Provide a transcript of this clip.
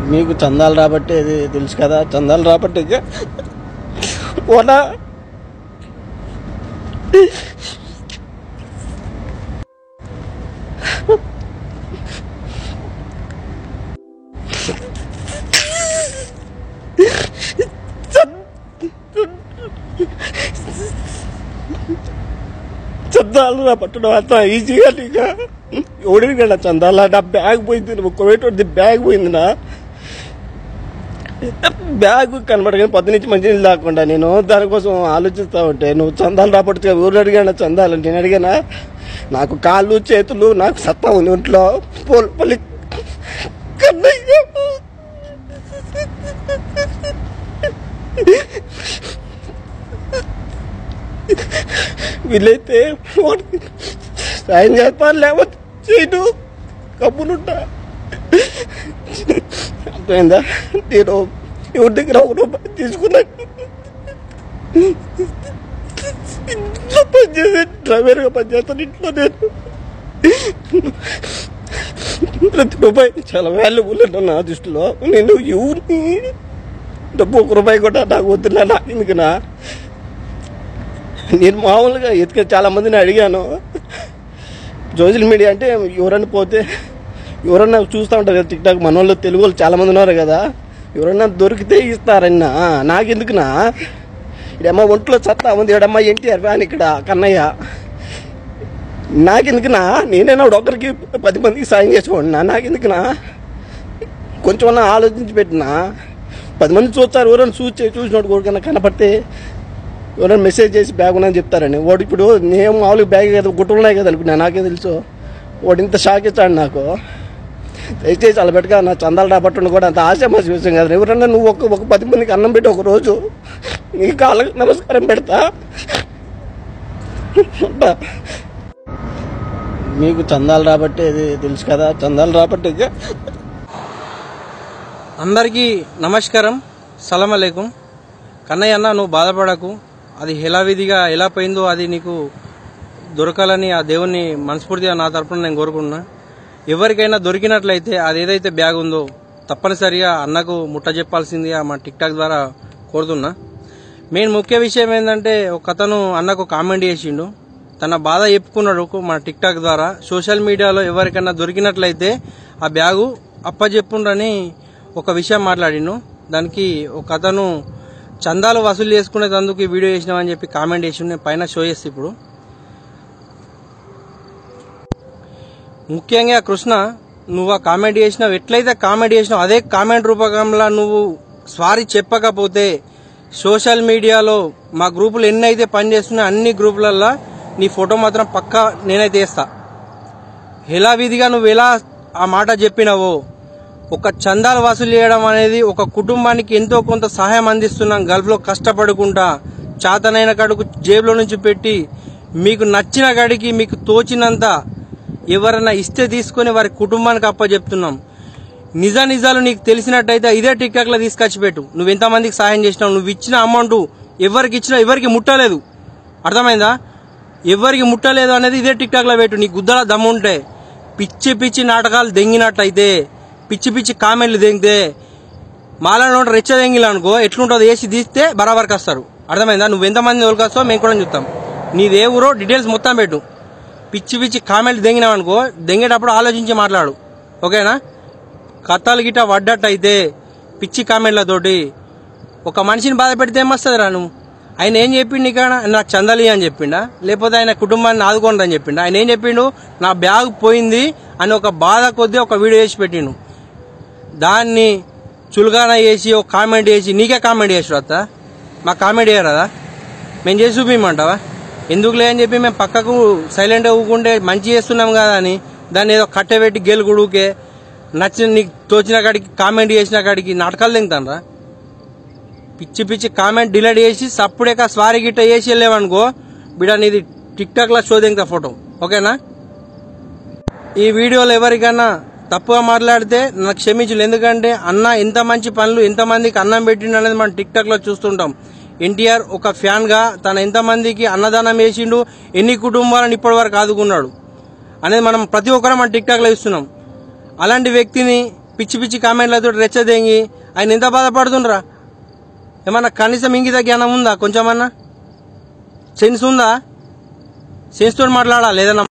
మీకు చందాలు రాబట్టే ఇది తెలుసు కదా చందాలు రాబట్టే ఇక ఓనా చందాలు రా పట్టడం అంత ఈజీగా ఇక ఎవడికి కదా చందాలు నా బ్యాగ్ పోయింది ఒక్క వేటి బ్యాగ్ పోయింది నా బ్యాగ్ కనబడగానే పొద్దు నుంచి మంచి నీళ్ళు తాకుండా నేను దానికోసం ఆలోచిస్తా ఉంటే నువ్వు చందాలు రాబట్టి ఊరు అడిగాను చందాలు నేను అడిగానా నాకు కాళ్ళు చేతులు నాకు సత్తా ఉంది ఒంట్లో పోల్ పల్లి కన్నయ్య వీళ్ళైతే వాడికి సాయం చేస్తాను లేకపోతే చేయను కమ్మునుంటా అర్థమైందా నేను ఎవరి దగ్గర ఒక రూపాయి తీసుకున్నా ఇంట్లో పనిచేసే డ్రైవర్గా పనిచేస్తాను ఇంట్లో నేను ప్రతి రూపాయి చాలా వాల్యుబుల్ అంట నా దృష్టిలో నేను ఎవరిని డబ్బు ఒక రూపాయి కూడా నాకు వద్దులే నాకు ఎందుకునా నేను మామూలుగా ఎత్తుక చాలా మందిని అడిగాను సోషల్ మీడియా అంటే ఎవరన్నా పోతే ఎవరన్నా చూస్తూ ఉంటారు కదా టిక్ టాక్ మన వాళ్ళు తెలుగు వాళ్ళు చాలా మంది ఉన్నారు కదా ఎవరన్నా దొరికితే ఇస్తారన్నా నాకెందుకునా ఇడమ్మ ఒంట్లో సత్తా ఉంది ఇడమ్మ ఎన్టీఆర్ ఫ్యాన్ ఇక్కడ కన్నయ్య నాకెందుకునా నేనైనా ఒకరికి పది మందికి సాయం చేసుకోండినా నాకెందుకునా కొంచెం ఆలోచించి పెట్టినా పది మంది చూస్తారు ఎవరైనా చూసి చూసినోడు కొడుకన్నా కనపడితే ఎవరైనా మెసేజ్ చేసి బ్యాగ్ ఉందని చెప్తారని వాడు ఇప్పుడు నేను మామూలుగా బ్యాగ్ కదా గుట్టలు ఉన్నాయి కదా అనుకున్నా నాకే తెలుసు వాడు ఇంత షాక్ ఇచ్చాడు నాకు దయచేసి అలా పెట్టగా నా చందాలు రాబట్టుండి కూడా అంత ఆశామాసి విషయం కదా ఎవరన్నా నువ్వు ఒక ఒక పది మందికి అన్నం పెట్టి ఒక రోజు నీ కాళ్ళకి నమస్కారం పెడతా ఉంటా. మీకు చందాలు రాబట్టే ఇది తెలుసు కదా చందాలు రాబట్టే ఇక అందరికీ నమస్కారం సలాం అలైకుం కన్నయ్య అన్న నువ్వు బాధపడకు అది ఎలా విధిగా ఎలా పోయిందో అది నీకు దొరకాలని ఆ దేవుణ్ణి మనస్ఫూర్తిగా నా తరపున నేను కోరుకున్నా ఎవరికైనా దొరికినట్లయితే అది ఏదైతే బ్యాగ్ ఉందో తప్పనిసరిగా అన్నకు ముట్ట చెప్పాల్సిందిగా మా టిక్ టాక్ ద్వారా కోరుతున్నా మెయిన్ ముఖ్య విషయం ఏంటంటే ఒక అతను అన్నకు కామెంట్ చేసిండు తన బాధ చెప్పుకున్నాడు మన టిక్ టాక్ ద్వారా సోషల్ మీడియాలో ఎవరికైనా దొరికినట్లయితే ఆ బ్యాగు అప్పచెప్పుండ్రని ఒక విషయం మాట్లాడిండు దానికి ఒక అతను చందాలు వసూలు చేసుకునేందుకు ఈ వీడియో చేసినామని చెప్పి కామెంట్ చేసి నేను పైన షో చేస్తా ఇప్పుడు ముఖ్యంగా కృష్ణ నువ్వు ఆ కామెంట్ చేసినావు ఎట్లయితే కామెంట్ చేసినావు అదే కామెంట్ రూపకంలో నువ్వు సారీ చెప్పకపోతే సోషల్ మీడియాలో మా గ్రూపులు ఎన్ని అయితే పనిచేస్తున్నాయో అన్ని గ్రూపులల్లో నీ ఫోటో మాత్రం పక్కా నేనైతే వేస్తా ఎలా విధిగా నువ్వు ఎలా ఆ మాట చెప్పినావో ఒక చందాలు వసూలు చేయడం అనేది ఒక కుటుంబానికి ఎంతో కొంత సహాయం అందిస్తున్నాం గల్ఫ్లో కష్టపడుకుంటా చాతనైన కడుకు జేబులో నుంచి పెట్టి మీకు నచ్చిన గడికి మీకు తోచినంత ఎవరైనా ఇస్తే తీసుకొని వారి కుటుంబానికి అప్పచెప్తున్నాం నిజ నిజాలు నీకు తెలిసినట్టయితే ఇదే టిక్టాక్లో తీసుకొచ్చి పెట్టు నువ్వు ఎంతమందికి సహాయం చేసినావు నువ్వు ఇచ్చిన అమౌంట్ ఎవరికి ఇచ్చినా ఎవరికి ముట్టలేదు అర్థమైందా ఎవరికి ముట్టలేదు అనేది ఇదే టిక్టాక్లో పెట్టు నీ గుద్దల దమ్ముంటే పిచ్చి పిచ్చి నాటకాలు దెంగినట్టయితే పిచ్చి పిచ్చి కామెంట్లు దెంగితే మాలా నోట రెచ్చ దెంగిలు అనుకో ఎట్లుంటుందో వేసి తీస్తే బరాబర్కి వస్తారు అర్థమైందా నువ్వు ఎంతమంది వస్తావో మేము కూడా చూస్తాం నీదే ఊరో డీటెయిల్స్ మొత్తం పెట్టు పిచ్చి పిచ్చి కామెంట్లు దెంగినావు అనుకో దెంగేటప్పుడు ఆలోచించి మాట్లాడు ఓకేనా కథలు గిట్ట పడ్డట్టయితే పిచ్చి కామెంట్లతోటి ఒక మనిషిని బాధ పెడితే ఏమొస్తుంది రా నువ్వు ఆయన ఏం చెప్పిండు ఇక్కడ నాకు చందాలి అని చెప్పిండా లేకపోతే ఆయన కుటుంబాన్ని ఆదుకోండి అని చెప్పిండా ఆయన ఏం చెప్పిండు నా బ్యాగ్ పోయింది అని ఒక బాధ కొద్దీ ఒక వీడియో చేసి పెట్టిండు దాన్ని చులగాన చేసి ఒక కామెంట్ చేసి నీకే కామెంట్ చేసి అత్త మా కామెంట్ చేయరాదా మేము చేసి చూపిమంటావా ఎందుకులే అని చెప్పి మేము పక్కకు సైలెంట్గా ఊకుంటే మంచి చేస్తున్నాం కదా అని దాన్ని ఏదో కట్టెబెట్టి గెలుగుడుకే నచ్చిన నీకు తోచిన కాడికి కామెంట్ చేసిన కాడికి నాటకాలు తింటానరా పిచ్చి పిచ్చి కామెంట్ డిలీట్ చేసి సప్పుడేక స్వారీ గిట్ట చేసి వెళ్ళామనుకో బిడ నీది టిక్ టాక్ లో షో దింగతా ఫోటో ఓకేనా ఈ వీడియోలో ఎవరికైనా తప్పుగా మాట్లాడితే నాకు క్షమించు ఎందుకంటే అన్న ఎంత మంచి పనులు ఎంతమందికి అన్నం పెట్టిండు అనేది మనం టిక్ టాక్ లో చూస్తుంటాం ఎన్టీఆర్ ఒక ఫ్యాన్ గా తన ఎంతమందికి అన్నదానం వేసిండు ఎన్ని కుటుంబాలను ఇప్పటి వరకు ఆదుకున్నాడు అనేది మనం ప్రతి ఒక్కరం మన టిక్ టాక్ లో ఇస్తున్నాం అలాంటి వ్యక్తిని పిచ్చి పిచ్చి కామెంట్లతో రెచ్చదేంగి ఆయన ఎంత బాధపడుతుండ్రా ఏమన్నా కనీసం ఇంగిత జ్ఞానం ఉందా కొంచెమన్నా సెన్స్ ఉందా సెన్స్ తోటి మాట్లాడాలి ఏదన్నా